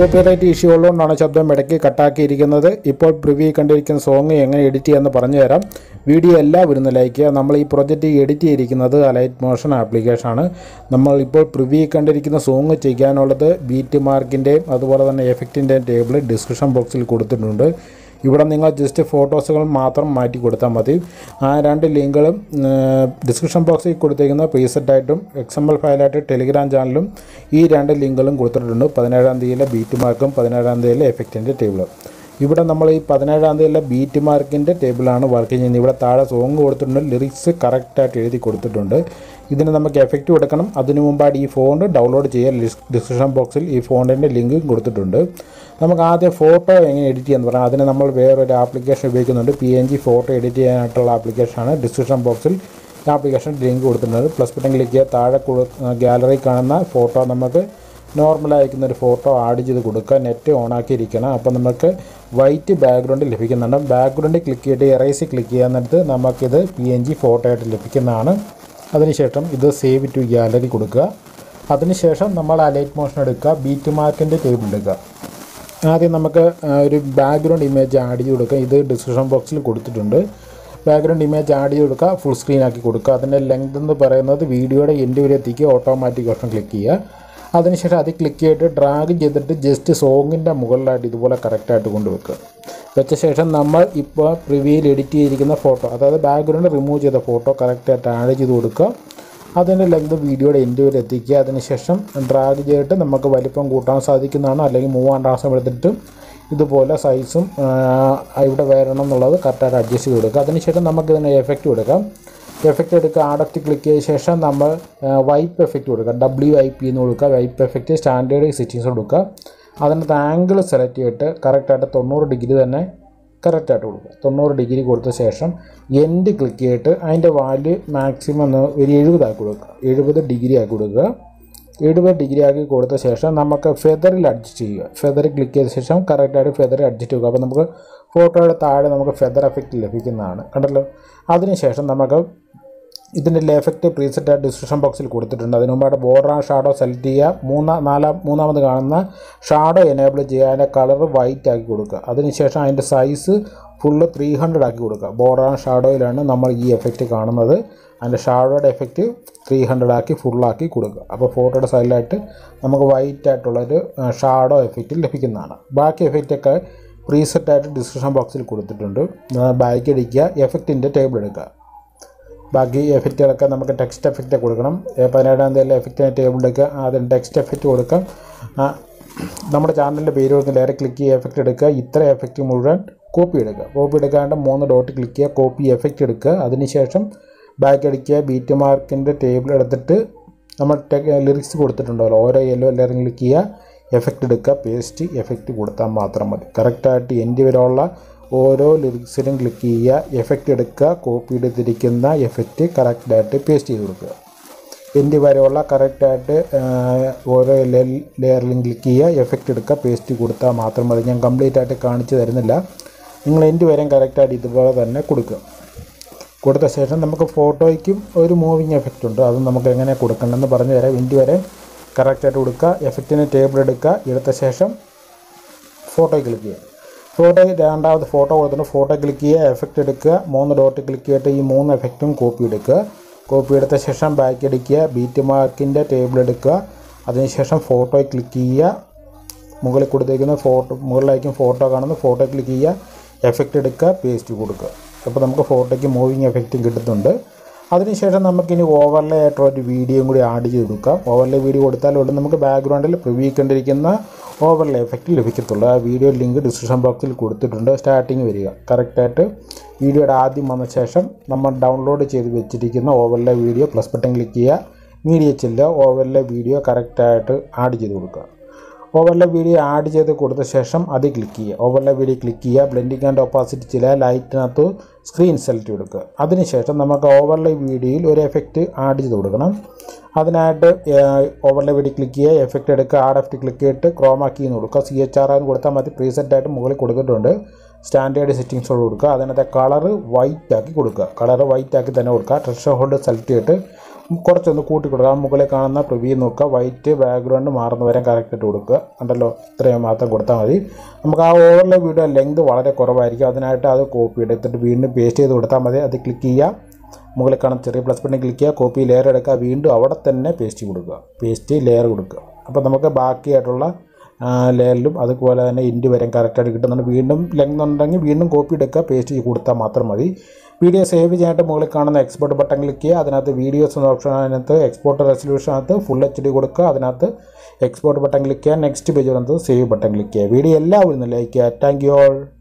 copyright issue ഉള്ളതുകൊണ്ടാണ് ശബ്ദം ഇടയ്ക്ക് കട്ടാക്കിയിരിക്കുന്നത് ഇപ്പോൾ പ്രിവ്യൂ കണ്ടിരിക്കുന്ന സോങ് എങ്ങനെ എഡിറ്റ് ചെയ്യാമെന്ന് പറഞ്ഞു തരാം വീഡിയോ എല്ലാവരും ലൈക്ക് ചെയ്യുക നമ്മൾ ഈ പ്രൊജക്റ്റ് എഡിറ്റ് ചെയ്തിരിക്കുന്നത് അലൈറ്റ് മോഷൻ ആപ്ലിക്കേഷൻ ആണ് നമ്മൾ ഇപ്പോൾ പ്രിവ്യൂ കണ്ടിരിക്കുന്ന സോങ് ചെയ്യാനുള്ളത് ബീറ്റ് മാർക്കിൻ്റെയും അതുപോലെ തന്നെ എഫക്റ്റിൻ്റെയും ടേബിൾ ഡിസ്ക്രിപ്ഷൻ ബോക്സിൽ കൊടുത്തിട്ടുണ്ട് ഇവിടെ നിങ്ങൾ ജസ്റ്റ് ഫോട്ടോസുകൾ മാത്രം മാറ്റി കൊടുത്താൽ മതി ആ രണ്ട് ലിങ്കുകളും ഡിസ്ക്രിപ്ഷൻ ബോക്സിൽ കൊടുത്തിരിക്കുന്ന പ്രീസെറ്റായിട്ടും എക്സ് എം എൽ ഫയലായിട്ട് ടെലിഗ്രാം ചാനലും ഈ രണ്ട് ലിങ്കുകളും കൊടുത്തിട്ടുണ്ട് പതിനേഴാം തീയതിയിലെ ബീറ്റ് മാർക്കും പതിനേഴാം തീയതിയിലെ എഫക്റ്റിൻ്റെ ടേബിളും ഇവിടെ നമ്മൾ ഈ പതിനേഴാം തീയതിയിലെ ബീറ്റ് മാർക്കിൻ്റെ ടേബിളാണ് വർക്ക് ചെയ്യുന്നത് ഇവിടെ താഴെ സോങ് കൊടുത്തിട്ടുണ്ട് ലിറിക്സ് കറക്റ്റായിട്ട് എഴുതി കൊടുത്തിട്ടുണ്ട് ഇതിന് നമുക്ക് എഫക്റ്റ് കൊടുക്കണം അതിനു മുമ്പായിട്ട് ഈ ഫോണ്ട് ഡൗൺലോഡ് ചെയ്യാൻ ഡിസ്ക്രിപ്ഷൻ ബോക്സിൽ ഈ ഫോണിൻ്റെ ലിങ്ക് കൊടുത്തിട്ടുണ്ട് നമുക്ക് ആദ്യം ഫോട്ടോ എങ്ങനെ എഡിറ്റ് ചെയ്യാന്ന് പറഞ്ഞാൽ അതിന് നമ്മൾ വേറൊരു ആപ്ലിക്കേഷൻ ഉപയോഗിക്കുന്നുണ്ട് P N G photo edit ചെയ്യാനായിട്ടുള്ള ആപ്ലിക്കേഷനാണ് ഡിസ്ക്രിപ്ഷൻ ബോക്സിൽ ഈ ആപ്ലിക്കേഷൻ ലിങ്ക് കൊടുത്തിട്ടുണ്ട് പ്ലസ് ബട്ടൺ ക്ലിക്ക് ചെയ്യുക താഴെ ഗാലറി കാണുന്ന ഫോട്ടോ നമുക്ക് നോർമലായിരിക്കുന്ന ഒരു ഫോട്ടോ ആഡ് ചെയ്ത് കൊടുക്കുക നെറ്റ് ഓണാക്കിയിരിക്കണം അപ്പോൾ നമുക്ക് വൈറ്റ് ബാക്ക്ഗ്രൗണ്ട് ലഭിക്കുന്നുണ്ട് ബാക്ക്ഗ്രൗണ്ടിൽ ക്ലിക്ക് ചെയ്തിട്ട് എറൈസി ക്ലിക്ക് ചെയ്യാന്നിടത്ത് നമുക്കിത് പി എൻ ജി ഫോട്ടോ ആയിട്ട് ലഭിക്കുന്നതാണ് അതിനുശേഷം ഇത് സേവ് ടു ഗാലറി കൊടുക്കുക അതിനുശേഷം നമ്മൾ അലൈറ്റ് മോഷൻ എടുക്കുക ബീറ്റ് മാർക്കിൻ്റെ ടേബിൾ എടുക്കുക ആദ്യം നമുക്ക് ആ, ഒരു ബാക്ക്ഗ്രൗണ്ട് ഇമേജ് ആഡ് ചെയ്ത് കൊടുക്കുക ഇത് ഡിസ്ക്രിപ്ഷൻ ബോക്സിൽ കൊടുത്തിട്ടുണ്ട് ബാക്ക്ഗ്രൗണ്ട് ഇമേജ് ആഡ് ചെയ്ത് കൊടുക്കുക ഫുൾ സ്ക്രീൻ ആക്കി കൊടുക്കുക അതിൻ്റെ ലെങ്ത് എന്ന് പറയുന്നത് വീഡിയോയുടെ എൻഡ് വരെ എത്തിക്കുക ഓട്ടോമാറ്റിക് ഓപ്ഷൻ ക്ലിക്ക് ചെയ്യുക അതിനുശേഷം അത് ക്ലിക്ക് ചെയ്തിട്ട് ഡ്രാഗ് ചെയ്തിട്ട് ജസ്റ്റ് സോങ്ങിൻ്റെ മുകളിലായിട്ട് ഇതുപോലെ കറക്റ്റായിട്ട് കൊണ്ടുവെക്കുക വെച്ച ശേഷം നമ്മൾ ഇപ്പോൾ പ്രിവ്യൂയിൽ എഡിറ്റ് ചെയ്തിരിക്കുന്ന ഫോട്ടോ അതായത് ബാക്ക്ഗ്രൗണ്ട് റിമൂവ് ചെയ്ത ഫോട്ടോ കറക്റ്റായിട്ട് ആഡ് ചെയ്ത് കൊടുക്കുക അതിൻ്റെ ലെങ്ത് വീഡിയോയുടെ എൻഡ് വരെ എത്തിക്കുക അതിനുശേഷം ഡ്രാഗ് ചെയ്തിട്ട് നമുക്ക് വലിപ്പം കൂട്ടാൻ സാധിക്കുന്നതാണ് അല്ലെങ്കിൽ മൂവാം പ്രാവശ്യം എടുത്തിട്ട് ഇതുപോലെ സൈസും ഇവിടെ വരണം എന്നുള്ളത് കറക്റ്റായിട്ട് അഡ്ജസ്റ്റ് ചെയ്ത് കൊടുക്കുക അതിനുശേഷം നമുക്ക് ഇതിന് എഫക്റ്റ് കൊടുക്കാം എഫക്റ്റ് എടുക്കുക ആഡപ്റ്റ് ക്ലിക്ക് ചെയ്ത ശേഷം നമ്മൾ വൈപ്പ് എഫക്റ്റ് കൊടുക്കുക ഡബ്ല്യു ഐ പി എന്ന് കൊടുക്കുക വൈപ്പ് എഫക്റ്റ് സ്റ്റാൻഡേർഡ് സെറ്റിങ്സ് കൊടുക്കുക അതിനകത്ത് ആംഗിൾ സെലക്ട് ചെയ്തിട്ട് കറക്റ്റായിട്ട് തൊണ്ണൂറ് ഡിഗ്രി തന്നെ കറക്റ്റായിട്ട് കൊടുക്കുക തൊണ്ണൂറ് ഡിഗ്രി കൊടുത്ത ശേഷം എൻഡ് ക്ലിക്ക് ചെയ്തിട്ട് അതിൻ്റെ വാല്യൂ മാക്സിമം ഒന്ന് ഒരു എഴുപതാക്കി കൊടുക്കുക എഴുപത് ഡിഗ്രി ആക്കി കൊടുക്കുക എഴുപത് ഡിഗ്രി ആക്കി കൊടുത്ത ശേഷം നമുക്ക് ഫെദറിൽ അഡ്ജസ്റ്റ് ചെയ്യുക ഫെദർ ക്ലിക്ക് ചെയ്ത ശേഷം കറക്റ്റായിട്ട് ഫെദർ അഡ്ജസ്റ്റ് ചെയ്യുക അപ്പോൾ നമുക്ക് ഫോട്ടോയുടെ താഴെ നമുക്ക് ഫെദർ എഫക്റ്റ് ലഭിക്കുന്നതാണ് കണ്ടല്ലോ അതിനുശേഷം നമുക്ക് ഇതിൻ്റെ എഫക്റ്റ് പ്രീസെറ്റ് ഡിസ്ക്രിപ്ഷൻ ബോക്സിൽ കൊടുത്തിട്ടുണ്ട് അതിന് മുമ്പായിട്ട് ബോർഡർ ആ ഷാഡോ സെലക്ട് ചെയ്യുക മൂന്നാം നാലാം മൂന്നാമത് കാണുന്ന ഷാഡോ എനേബിൾ ചെയ്യുക അതിൻ്റെ കളർ വൈറ്റ് ആക്കി കൊടുക്കുക അതിനുശേഷം അതിൻ്റെ സൈസ് ഫുള്ള് ത്രീ ഹൺഡ്രഡ് ആക്കി കൊടുക്കുക ബോർഡർ ആൻഡ് ഷാഡോയിലാണ് നമ്മൾ ഈ എഫക്റ്റ് കാണുന്നത് അതിൻ്റെ ഷാഡോയുടെ എഫക്റ്റ് ത്രീ ഹൺഡ്രഡ് ആക്കി ഫുള്ളാക്കി കൊടുക്കുക അപ്പോൾ ഫോട്ടോയുടെ സൈഡിലായിട്ട് നമുക്ക് വൈറ്റ് ആയിട്ടുള്ളൊരു ഷാഡോ എഫക്റ്റ് ലഭിക്കുന്നതാണ് ബാക്കി എഫക്റ്റൊക്കെ പ്രീസെറ്റായിട്ട് ഡിസ്ക്രിപ്ഷൻ ബോക്സിൽ കൊടുത്തിട്ടുണ്ട് ബാക്ക് അടിക്കുക എഫക്റ്റിൻ്റെ ടേബിൾ എടുക്കുക ബാക്കി എഫക്റ്റുകളൊക്കെ നമുക്ക് ടെക്സ്റ്റ് എഫക്റ്റ് കൊടുക്കണം ഏ, പതിനേഴാം തീയതി എഫക്റ്റിന് ടേബിൾ എടുക്കുക അതിന് ടെക്സ്റ്റ് എഫക്റ്റ് കൊടുക്കാം ആ, നമ്മുടെ ചാനലിൻ്റെ പേര് കൊടുത്ത് ഡയറക്റ്റ് ക്ലിക്ക് ചെയ്യുക എഫക്റ്റ് എടുക്കുക ഇത്ര എഫക്റ്റ് മുഴുവൻ കോപ്പി എടുക്കുക കോപ്പി എടുക്കാണ്ട് മൂന്ന് ഡോട്ട് ക്ലിക്ക് ചെയ്യുക കോപ്പി എഫക്റ്റ് എടുക്കുക അതിനുശേഷം ബാക്ക് അടിക്കുക ബീറ്റ് മാർക്കിൻ്റെ ടേബിൾ എടുത്തിട്ട് നമ്മൾ ലിറിക്സ് കൊടുത്തിട്ടുണ്ടല്ലോ ഓരോ യെല്ലോ ലെയറിൽ ക്ലിക്ക് ചെയ്യുക എഫക്റ്റ് എടുക്കുക പേസ്റ്റ് എഫക്റ്റ് കൊടുത്താൽ മാത്രം മതി കറക്റ്റായിട്ട് എൻഡ് വരെയുള്ള ഓരോ ലിറിക്സിലും ക്ലിക്ക് ചെയ്യുക എഫക്റ്റ് എടുക്കുക കോപ്പി എടുത്തിരിക്കുന്ന എഫക്റ്റ് കറക്റ്റായിട്ട് പേസ്റ്റ് ചെയ്ത് കൊടുക്കുക എൻഡ് വരെയുള്ള കറക്റ്റായിട്ട് ഓരോ ലെയറിലും ക്ലിക്ക് ചെയ്യുക എഫക്റ്റ് എടുക്കുക പേസ്റ്റ് കൊടുത്താൽ മാത്രം മതി ഞാൻ കംപ്ലീറ്റ് ആയിട്ട് കാണിച്ചു തരുന്നില്ല നിങ്ങൾ എൻഡ് വരെയും കറക്റ്റായിട്ട് ഇതുപോലെ തന്നെ കൊടുക്കുക കൊടുത്ത ശേഷം നമുക്ക് ഫോട്ടോയ്ക്കും ഒരു മൂവിങ് എഫക്റ്റ് ഉണ്ട് അത് നമുക്ക് എങ്ങനെ കൊടുക്കണമെന്ന് പറഞ്ഞു തരാം എൻഡ് വരെ കറക്റ്റായിട്ട് കൊടുക്കുക എഫക്റ്റിന് ടേബിൾ എടുക്കുക എടുത്ത ശേഷം ഫോട്ടോ ക്ലിക്ക് ചെയ്യുക ഫോട്ടോ രണ്ടാമത് ഫോട്ടോ കൊടുത്തിട്ട് ഫോട്ടോ ക്ലിക്ക് ചെയ്യുക എഫക്റ്റ് എടുക്കുക മൂന്ന് ഡോട്ട് ക്ലിക്ക് ചെയ്തിട്ട് ഈ മൂന്ന് എഫക്റ്റും കോപ്പി എടുക്കുക കോപ്പി എടുത്ത ശേഷം ബാക്ക് അടിക്കുക ബീറ്റ് മാർക്കിൻ്റെ ടേബിൾ എടുക്കുക അതിനുശേഷം ഫോട്ടോ ക്ലിക്ക് ചെയ്യുക മുകളിൽ കൊടുത്തേക്കുന്ന ഫോട്ടോ മുകളിലായിരിക്കും ഫോട്ടോ കാണുന്ന ഫോട്ടോ ക്ലിക്ക് ചെയ്യുക എഫക്റ്റ് എടുക്കുക പേസ്റ്റ് കൊടുക്കുക അപ്പോൾ നമുക്ക് ഫോട്ടോയ്ക്ക് മൂവിങ് എഫക്റ്റും കിട്ടുന്നുണ്ട് അതിനുശേഷം നമുക്കിനി ഓവർലേ ആയിട്ടുള്ള ഒരു വീഡിയോയും കൂടി ആഡ് ചെയ്ത് കൊടുക്കാം ഓവർലേ വീഡിയോ കൊടുത്താലുള്ളൂ നമുക്ക് ബാക്ക്ഗ്രൗണ്ടിൽ പ്രിവ്യൂ കണ്ടിരിക്കുന്ന ഓവർലേ എഫക്റ്റ് ലഭിക്കത്തുള്ളൂ ആ വീഡിയോ ലിങ്ക് ഡിസ്ക്രിപ്ഷൻ ബോക്സിൽ കൊടുത്തിട്ടുണ്ട് സ്റ്റാർട്ടിങ് വരിക കറക്റ്റായിട്ട് വീഡിയോയുടെ ആദ്യം വന്ന ശേഷം നമ്മൾ ഡൗൺലോഡ് ചെയ്ത് വെച്ചിരിക്കുന്ന overlay video plus button click ചെയ്യുക മീഡിയ ചെല്ലുക ഓവർലേ വീഡിയോ കറക്റ്റായിട്ട് ആഡ് ചെയ്ത് കൊടുക്കുക ഓവർലേ വീഡിയോ ആഡ് ചെയ്ത് കൊടുത്ത ശേഷം അത് ക്ലിക്ക് ചെയ്യുക ഓവർലേ വീഡിയോ ക്ലിക്ക് ചെയ്യുക ബ്ലെൻഡിങ് ആൻഡ് ഓപ്പോസിറ്റ് ചില ലൈറ്റിനകത്ത് സ്ക്രീൻ സെലക്ട് കൊടുക്കുക അതിനുശേഷം നമുക്ക് ഓവർലേ വീഡിയോയിൽ ഒരു എഫക്റ്റ് ആഡ് ചെയ്ത് കൊടുക്കണം അതിനായിട്ട് ഓവർലേ വീഡിയോ ക്ലിക്ക് ചെയ്യുക എഫക്റ്റ് എടുക്കുക ആഡ് എഫക്റ്റ് ക്ലിക്ക് ചെയ്തിട്ട് ക്രോമാ കീ എന്ന് കൊടുക്കുക സി എച്ച് ആർ എന്ന് കൊടുത്താൽ മതി പ്രീസെറ്റ് ആയിട്ട് മുകളിൽ കൊടുത്തിട്ടുണ്ട് സ്റ്റാൻഡേർഡ് സെറ്റിങ്സോട് കൊടുക്കുക അതിനകത്തെ കളർ വൈറ്റ് ആക്കി കൊടുക്കുക കളർ വൈറ്റ് ആക്കി തന്നെ കൊടുക്കുക ട്രഷർ ഹോൾഡ് സെലക്ട് ചെയ്തിട്ട് കുറച്ചൊന്ന് കൂട്ടി കൊടുക്കുക ആ മുകളിൽ കാണുന്ന പ്രിവ്യൂ നോക്കുക വൈറ്റ് ബാക്ക്ഗ്രൗണ്ട് മാറുന്ന വരെ കറക്റ്റ് ഇട്ട് കൊടുക്കുക കണ്ടല്ലോ ഇത്രയും മാത്രം കൊടുത്താൽ മതി നമുക്ക് ആ ഓവറിലെ വീഡിയോ ലെങ്ത് വളരെ കുറവായിരിക്കും അതിനായിട്ട് അത് കോപ്പി എടുത്തിട്ട് വീണ്ടും പേസ്റ്റ് ചെയ്ത് കൊടുത്താൽ മതി അത് ക്ലിക്ക് ചെയ്യുക മുകളിൽ കാണുന്ന ചെറിയ പ്ലസ് ബട്ടൺ ക്ലിക്ക് ചെയ്യുക കോപ്പി ലെയർ എടുക്കുക വീണ്ടും അവിടെ തന്നെ പേസ്റ്റ് കൊടുക്കുക പേസ്റ്റ് ലെയർ കൊടുക്കുക അപ്പോൾ നമുക്ക് ബാക്കിയായിട്ടുള്ള ലെയറിലും അതുപോലെ തന്നെ ഇൻഡ് വരെ കറക്റ്റായിട്ട് കിട്ടുന്നുണ്ട് വീണ്ടും ലെങ്ത് ഉണ്ടെങ്കിൽ വീണ്ടും കോപ്പി എടുക്കുക പേസ്റ്റ് ചെയ്ത് കൊടുത്താൽ മാത്രം മതി വീഡിയോ സേവ് ചെയ്യാനായിട്ട് മുകളിൽ കാണുന്ന എക്സ്പോർട്ട് ബട്ടൺ ക്ലിക്ക് ചെയ്യുക അതിനകത്ത് വീഡിയോസ് എന്ന ഓപ്ഷൻ അതിനകത്ത് എക്സ്പോർട്ട് റെസൊല്യൂഷനകത്ത് ഫുൾ എച്ച് ഡി കൊടുക്കുക അതിനകത്ത് എക്സ്പോർട്ട് ബട്ടൺ ക്ലിക്ക് ചെയ്യുക നെക്സ്റ്റ് പേജ് വന്നത് സേവ് ബട്ടൺ ക്ലിക്ക് ചെയ്യുക വീഡിയോ എല്ലാവരും ലൈക്ക് ചെയ്യുക താങ്ക് യു ഓൾ